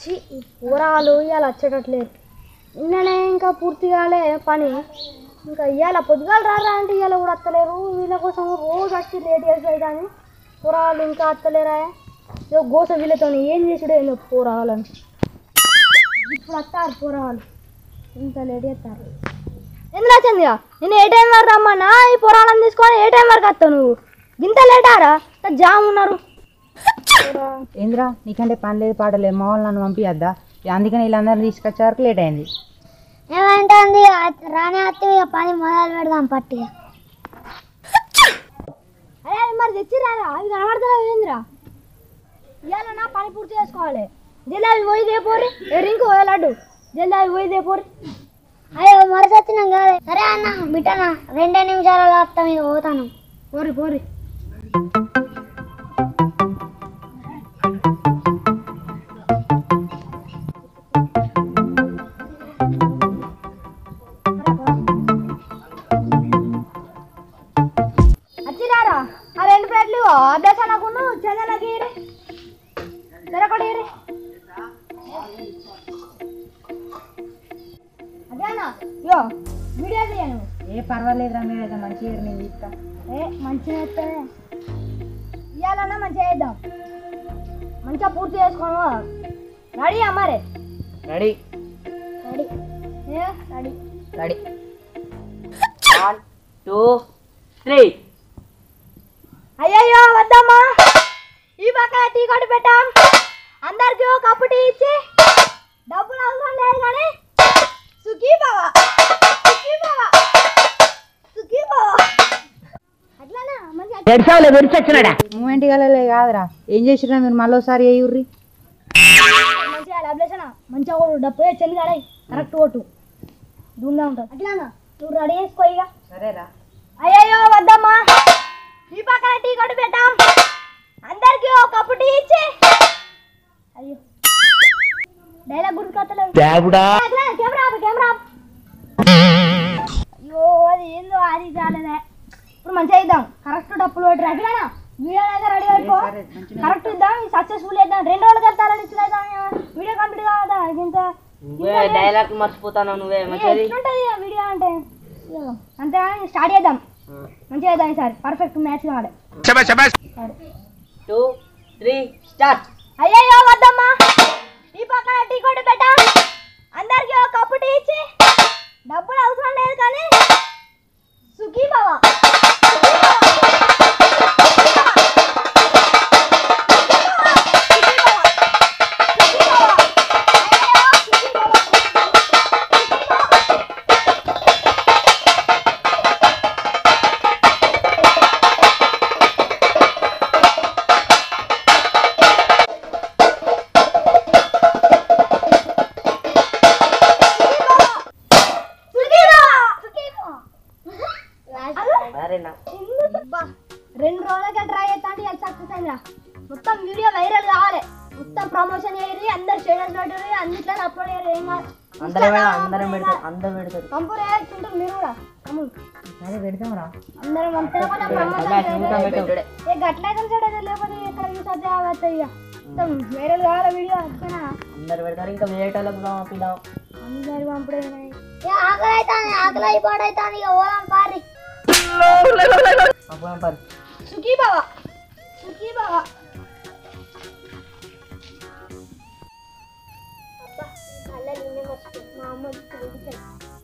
చి ఈ కూరగాయలు ఇవాళ వచ్చేటట్లేదు నిన్ననే ఇంకా పూర్తి కాలే పని ఇంకా ఇవాళ పొద్దుగాలు రారా అంటే ఇవాళ కూడా వస్తలేరు వీళ్ళ కోసం రోజు వచ్చి లేట్ చేసేది కానీ కూరగాయలు ఇంకా వస్తలేరా ఏదో గోస వీళ్ళతో ఏం చేసుడు ఏందో కూరగాయలని ఇప్పుడు వస్తారు కూరగాయలు ఇంత లేట్ చేస్తారు ఎందుకు వచ్చింది నేను ఏ టైం వరకు రమ్మన్నా ఈ పురాణం తీసుకొని ఏ టైం వరకు వస్తావు నువ్వు ఇంత లేటారా జామ్ ఉన్నారు ఏంద్రా నీకంటే పని లేదు పాట లేదు మా వాళ్ళు నన్ను పంపించద్దా అందుకని వీళ్ళందరినీ తీసుకొచ్చే వరకు లేట్ అయింది ఏమంటుంది రాని అత్తే ఇక పని మొదలు పెడదాం పట్టిగా అరే అవి మరి తెచ్చిరారా అవి కనబడతలేవు ఏందిరా ఇవాళ నా పని పూర్తి చేసుకోవాలి జల్ది అవి పోయి దేపోరి రింకు లడ్డు జల్ది అవి పోయి దేపోరి అయ్యో మరసి వచ్చినాం కాదే సరే అన్న బిట్టనా రెండే నిమిషాలలో వస్తాం ఇక పోతాను పోరి పోరి వచ్చిరారా ఆ రెండు ప్లేట్లు దశనకును చందనకి ఇరి దొరకడు ఇరి అదేనా యో వీడియో తీయను ఏ పర్వాలేదురా మీరు అయితే మంచిగా నేను తీస్తా ఏ మంచిగా చేస్తే ఇవ్వాలన్నా మంచిగా చేద్దాం మంచిగా పూర్తి చేసుకోను రెడీ అమ్మారే రెడీ రెడీ ఏ ready ready one two three అయ్యయ్యో వద్దమ్మా ఈ పక్కన టీ కొట్టి పెట్టాం అందరికి ఒక కప్పు టీ ఇచ్చి డబ్బులు అవసరం లేదు కానీ సుఖీ బావా సుఖీ బావా సుఖీ బావా అట్లానా మంచిగా మూమెంట్ కలలే కాదురా ఏం చేసిరా మీరు మళ్ళీ ఒకసారి అయ్యుర్రి మంచిగా డబ్బులేసనా మంచిగా కొడు డబ్బు చెల్లి కాడే కరెక్ట్ కొట్టు దూమ్గా ఉంటుంది అట్లానా నువ్వు రెడీ చేసుకో ఇక సరేరా అయ్యయ్యో వద్దమ్మా ఈ పక్కన టీ కొట్టి పెట్టాం అందరికి ఒక కప్పు టీ ఇచ్చి అయ్యో డైలాగ్ గుర్తుకొత్తలేదు అట్లా, కెమెరా ఆపు, కెమెరా ఆపు. అయ్యో అది ఏందో అది కాలేదే ఇప్పుడు మంచిగా ఇద్దాం కరెక్ట్ డప్పులు పెట్టి అట్లానా వీడియో అయితే రెడీ అయిపో కరెక్ట్ ఇద్దాం సక్సెస్ఫుల్ ఇద్దాం రెండు రోజులు వెళ్తారని ఇట్లా వీడియో కంప్లీట్ కావదా ఇంత డైలాగ్ మర్చిపోతాను నువ్వే ఎట్లుంటది ఆ వీడియో అంటే ఇదిగో, అంతే స్టార్ట్ చేద్దాం మంచిగా చేద్దాం ఈసారి పర్ఫెక్ట్ మ్యాచ్ కావాలి సరే. టూ త్రీ స్టార్ట్ అయ్యయ్యో వద్దమ్మా ఈ పక్కన టీ కొట్టి పెట్టాం అందరికి ఒక కప్పు టీ ఇచ్చి డబ్బులు అవసరం లేదు కానీ సుఖీ బావా రెండు రోజులకి ట్రై చేస్తా అంటే అది సక్సెస్ అయిందా మొత్తం వీడియో వైరల్ కావాలి మొత్తం ప్రమోషన్ చేయరు అందరు స్టేటస్ పెట్టరు అన్నిట్లో అప్లోడ్ చేయరు ఏం కాదు అందరం పెడతారు అందరం పెడతారు కంపూర్ చుంటారు మీరు కూడా కమ్ము. అదే పెడతాం రా అందరం అంతే కొంచెం ప్రమోషన్ చేయాలి. ఏ గట్లయితే సరే లేకపోతే ఎక్కడ యూస్ అయితే అవుతాయి ఇక మొత్తం వైరల్ కావాలి వీడియో ఓకేనా అందరు పెడతారు ఇంకా వేరేటోళ్ళకు పిల్లలు అందరు పంపుడైనాయి ఏ ఆకలి అవుతాను ఆకలి అయిపోడైతాను ఇక ఓదాం పారి సుఖీ బావా సుఖీ బావా అబ్బా కళ్ళ నిన్నే మర్చిపోయి మా అమ్మ ఇప్పుడు